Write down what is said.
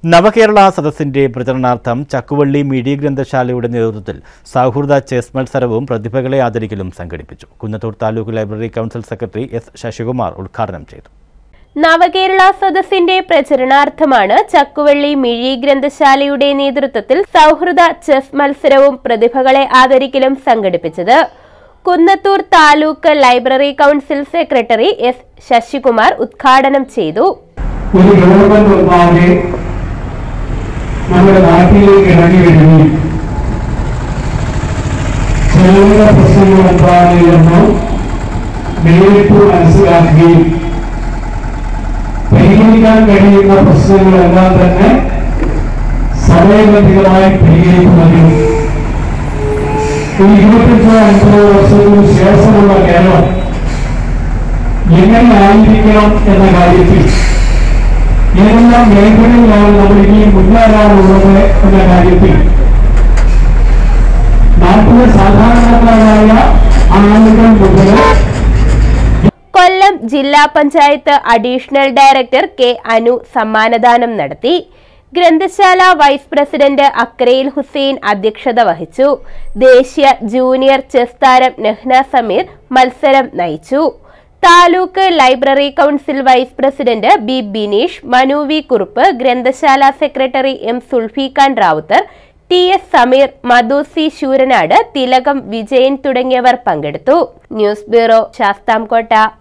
നവകേരള സദസ്സിന്റെ പ്രചരണാർത്ഥം ചക്കുവള്ളി മീഡിയ ഗ്രന്ഥശാലയുടെ നേതൃത്വത്തിൽ സൗഹൃദ ചെസ് മത്സരവും പ്രതിഭകളെ ആദരിക്കലും സംഘടിപ്പിച്ചു Kunnathur taluk library council secretary S Sasikumar ഉദ്ഘാടനം ചെയ്തു നവകേരള സദസ്സിന്റെ പ്രചരണാർത്ഥമാണ് ചക്കുവള്ളി മിഴി ഗ്രന്ഥശാലയുടെ നേതൃത്വത്തിൽ സൗഹൃദ ചെസ് മത്സരവും പ്രതിഭകളെ ആദരിക്കലും സംഘടിപ്പിച്ചത് Kunnathur taluk library council secretary S Sasikumar ഉദ്ഘാടനം ചെയ്തു ഒരു ഗവൺമെന്റ് ഒന്നാകെ നമ്മുടെ നാട്ടിലേക്ക് ഇറങ്ങി വരികയും ചെലവിന്റെ പ്രശ്നങ്ങൾ എന്താണ് എന്ന് നേരിട്ട് മനസ്സിലാക്കുകയും പരിഹരിക്കാൻ കഴിയുന്ന പ്രശ്നങ്ങളെല്ലാം തന്നെ സമയബന്ധിതമായി പരിഹരിക്കുന്നതിനും ഈ ഇരുപത്തഞ്ചോ അൻപതോ വർഷത്തിന് ശേഷമുള്ള കേരളം എങ്ങനെ ആയിരിക്കണം എന്ന കാര്യത്തിൽ ഏതെല്ലാം മേഖലയിലാണ് നമ്മൾ ഇനി മുന്നേറാനുള്ളത് എന്ന കാര്യത്തിൽ നാട്ടിലെ സാധാരണക്കാരായ ആളുകൾ മുതൽ കൊല്ലം ജില്ലാ panchayat additional director K Anu സമ്മാനദാനം നടത്തി ഗ്രന്ഥശാല വൈസ് പ്രസിഡന്റ് അക്രയിൽ ഹുസൈൻ അധ്യക്ഷത വഹിച്ചു ദേശീയ ജൂനിയർ ചെസ് താരം നെഹ്ന സമീർ മത്സരം നയിച്ചു taluk library council vice president B Bineesh Manu V Kurup ഗ്രന്ഥശാല secretary M Sulfikhan Rawther T S Sameer Madhu C Sooranad Thilakam Vijayan തുടങ്ങിയവർ പങ്കെടുത്തു ന്യൂസ് ബ്യൂറോ ശാസ്താംകോട്ട